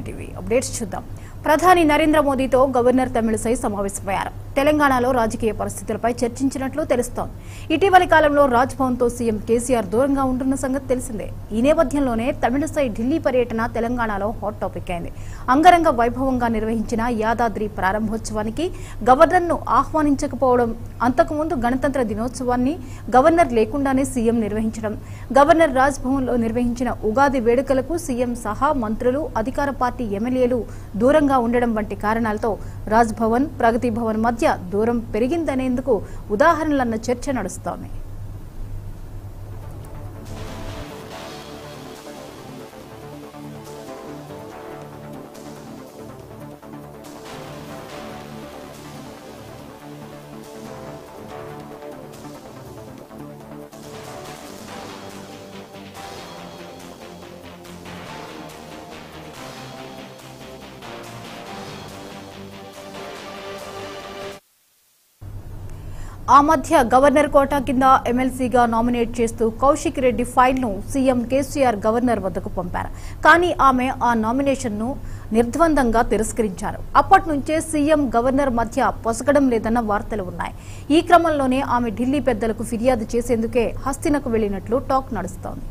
TV updates చూద్దాం ప్రధాని నరేంద్ర మోదీతో గవర్నర్ తమిళసై సమావేశమయ్యారు తెలంగాణలో రాజకీయ పరిస్థితులపై చర్చించినట్లు తెలుస్తోంది ఇటీవలి కాలంలో రాజ్ భవన్ తో సీఎం కేసీఆర్ దూరంగా ఉంటున్న సంగతి తెలిసిందే ఈ నేపథ్యంలోనే తమిళసై ఢిల్లీ పర్యటన తెలంగాణలో హాట్ టాపిక్ అయింది అంగరంగ వైభవంగా నిర్వహించిన యాదాద్రి ప్రారంభోత్సవానికి గవర్నర్ను ఆహ్వానించకపోవడం అంతకుముందు గణతంత్ర దినోత్సవాన్ని గవర్నర్ లేకుండానే సీఎం నిర్వహించడం గవర్నర్ రాజ్ భవన్లో నిర్వహించిన ఉగాది వేడుకలకు సీఎం సహా మంత్రులు అధికార పార్టీ ఎమ్మెల్యేలు దూరంగా ఉండడం వంటి కారణాలతో రాజ్ భవన్ ప్రగతి భవన్ మధ్య దూరం పెరిగిందనేందుకు ఉదాహరణలన్న చర్చ నడుస్తోంది ఆ మధ్య గవర్నర్ కోటా కింద ఎమ్మెల్సీగా నామినేట్ చేస్తూ కౌశిక్ రెడ్డి ఫైల్ను సీఎం కేసీఆర్ గవర్నర్ వద్దకు పంపారు కానీ ఆమె ఆ నామినేషన్ను నిర్ద్వందంగా తిరస్కరించారు అప్పటి నుంచే సీఎం గవర్నర్ మధ్య పొసగడం లేదన్న వార్తలు ఉన్నాయి ఈ క్రమంలోనే ఆమె ఢిల్లీ పెద్దలకు ఫిర్యాదు చేసేందుకే హస్తినకు వెళ్లినట్లు టాక్ నడుస్తోంది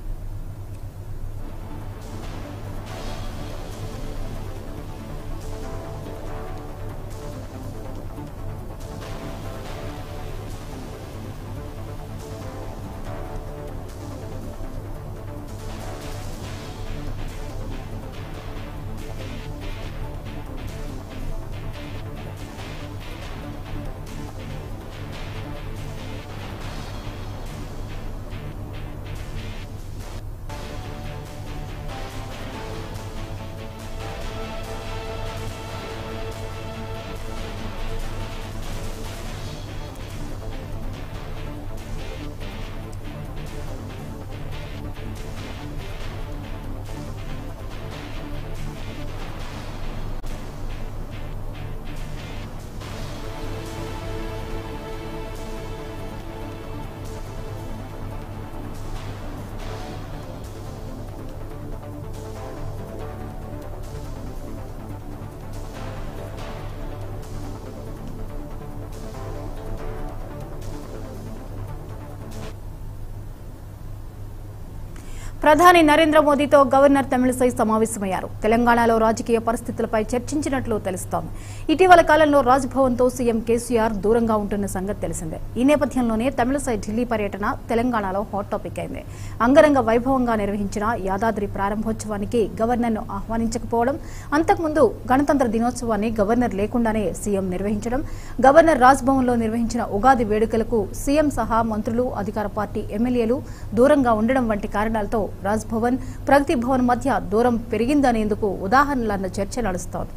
ప్రధాని నరేంద్ర మోదీతో గవర్నర్ తమిళసై సమావేశమయ్యారు తెలంగాణలో రాజకీయ పరిస్థితులపై చర్చించినట్లు తెలుస్తోంది ఇటీవల కాలంలో రాజ్ భవన్ తో సీఎం కేసీఆర్ దూరంగా ఉంటున్న సంగతి తెలిసిందే ఈ నేపథ్యంలోనే తమిళసై ఢిల్లీ పర్యటన తెలంగాణలో హాట్ టాపిక్ అయింది అంగరంగ వైభవంగా నిర్వహించిన యాదాద్రి ప్రారంభోత్సవానికి గవర్నర్ను ఆహ్వానించకపోవడం అంతకుముందు గణతంత్ర దినోత్సవాన్ని గవర్నర్ లేకుండానే సీఎం నిర్వహించడం గవర్నర్ రాజ్ భవన్ లో నిర్వహించిన ఉగాది వేడుకలకు సీఎం సహా మంత్రులు అధికార పార్టీ ఎమ్మెల్యేలు దూరంగా ఉండడం వంటి కారణాలతో రాజ్ భవన్ ప్రగతి భవన్ మధ్య దూరం పెరిగిందనేందుకు ఉదాహరణలన్న చర్చ నడుస్తోంది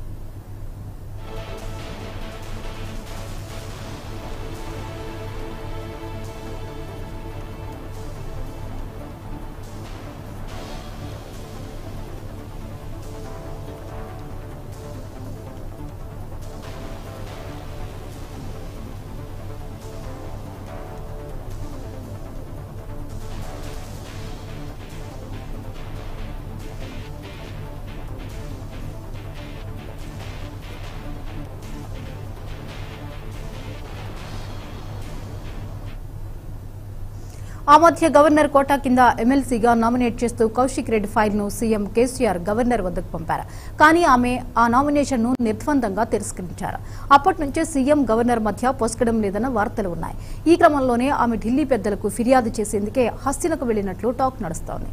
ఆ మధ్య గవర్నర్ కోటా కింద ఎమ్మెల్సీగా నామినేట్ చేస్తూ కౌశిక్ రెడ్డి ఫైల్ ను సీఎం కేసీఆర్ గవర్నర్ వద్దకు పంపారు కానీ ఆమె ఆ నామినేషన్ ను నిర్ద్వందంగా తిరస్కరించారు అప్పటి నుంచే సీఎం గవర్నర్ మధ్య పొసగడం లేదన్న వార్తలు ఉన్నాయి ఈ క్రమంలోనే ఆమె ఢిల్లీ పెద్దలకు ఫిర్యాదు చేసేందుకే హస్తినకు వెళ్లినట్లు టాక్ నడుస్తోంది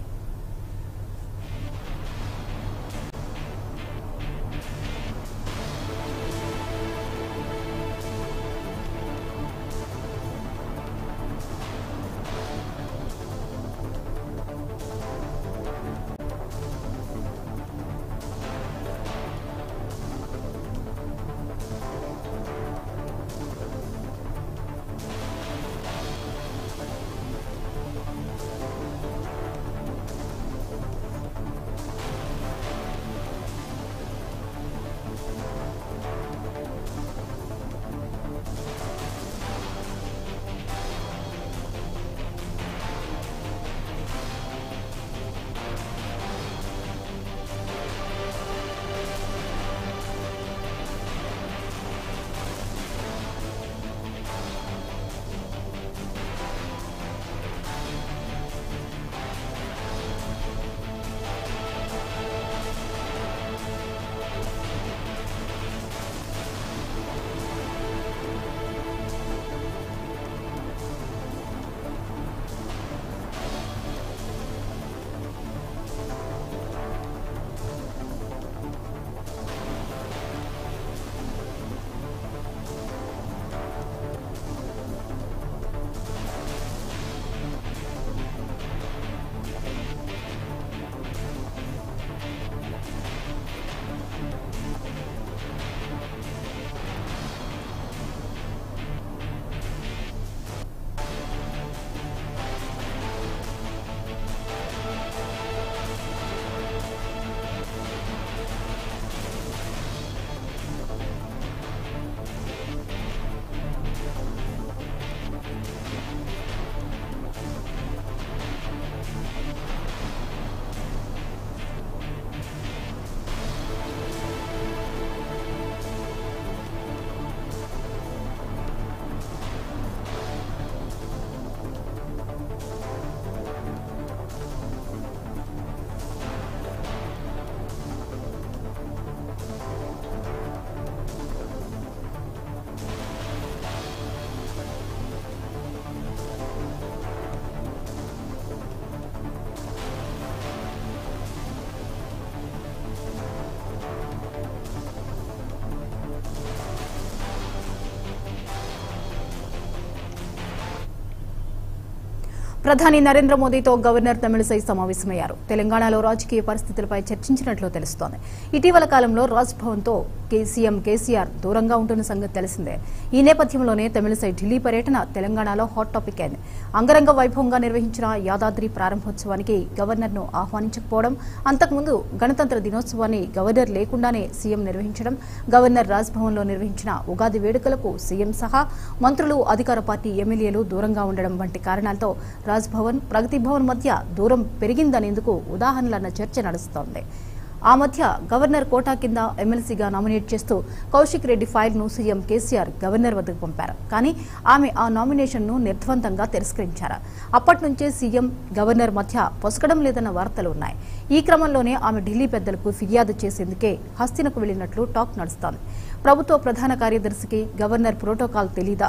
ప్రధాని నరేంద్ర మోదీతో గవర్నర్ తమిళసై సమావేశమయ్యారు తెలంగాణలో రాజకీయ పరిస్థితులపై చర్చించినట్లు తెలుస్తోంది ఇటీవల కాలంలో రాజ్ భవన్ తో సీఎం కేసీఆర్ దూరంగా ఉంటున్న సంగతి తెలిసిందే ఈ నేపథ్యంలోనే తమిళసై ఢిల్లీ పర్యటన తెలంగాణలో హాట్ టాపిక్ అయింది అంగరంగ వైభవంగా నిర్వహించిన యాదాద్రి ప్రారంభోత్సవానికి గవర్నర్ను ఆహ్వానించకపోవడం అంతకుముందు గణతంత్ర దినోత్సవాన్ని గవర్నర్ లేకుండానే సీఎం నిర్వహించడం గవర్నర్ రాజ్ భవన్లో నిర్వహించిన ఉగాది వేడుకలకు సీఎం సహా మంత్రులు అధికార పార్టీ ఎమ్మెల్యేలు దూరంగా ఉండడం వంటి కారణాలతో రాజ్ భవన్ ప్రగతి భవన్ మధ్య దూరం పెరిగిందనేందుకు ఉదాహరణలన్న చర్చ నడుస్తోంది ఆ మధ్య గవర్నర్ కోటా కింద ఎమ్మెల్సీగా నామినేట్ చేస్తూ కౌశిక్ రెడ్డి ఫైల్ను సీఎం కేసీఆర్ గవర్నర్ వద్దకు పంపారు కానీ ఆమె ఆ నామినేషన్ను నిర్ద్వందంగా తిరస్కరించారు అప్పటి నుంచే సీఎం గవర్నర్ మధ్య పొసగడం లేదన్న వార్తలు ఉన్నాయి ఈ క్రమంలోనే ఆమె ఢిల్లీ పెద్దలకు ఫిర్యాదు చేసేందుకే హస్తినకు వెళ్లినట్లు టాక్ నడుస్తోంది ప్రభుత్వ ప్రధాన కార్యదర్శికి గవర్నర్ ప్రోటోకాల్ తెలీదా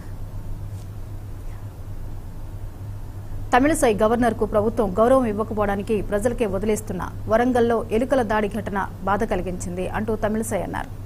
తమిళసై గవర్నర్ కు ప్రభుత్వం గౌరవం ఇవ్వకపోవడానికి ప్రజలకే వదిలేస్తున్న వరంగల్లో ఎలుకల దాడి ఘటన బాధ కలిగించింది అంటూ తమిళసై అన్నారు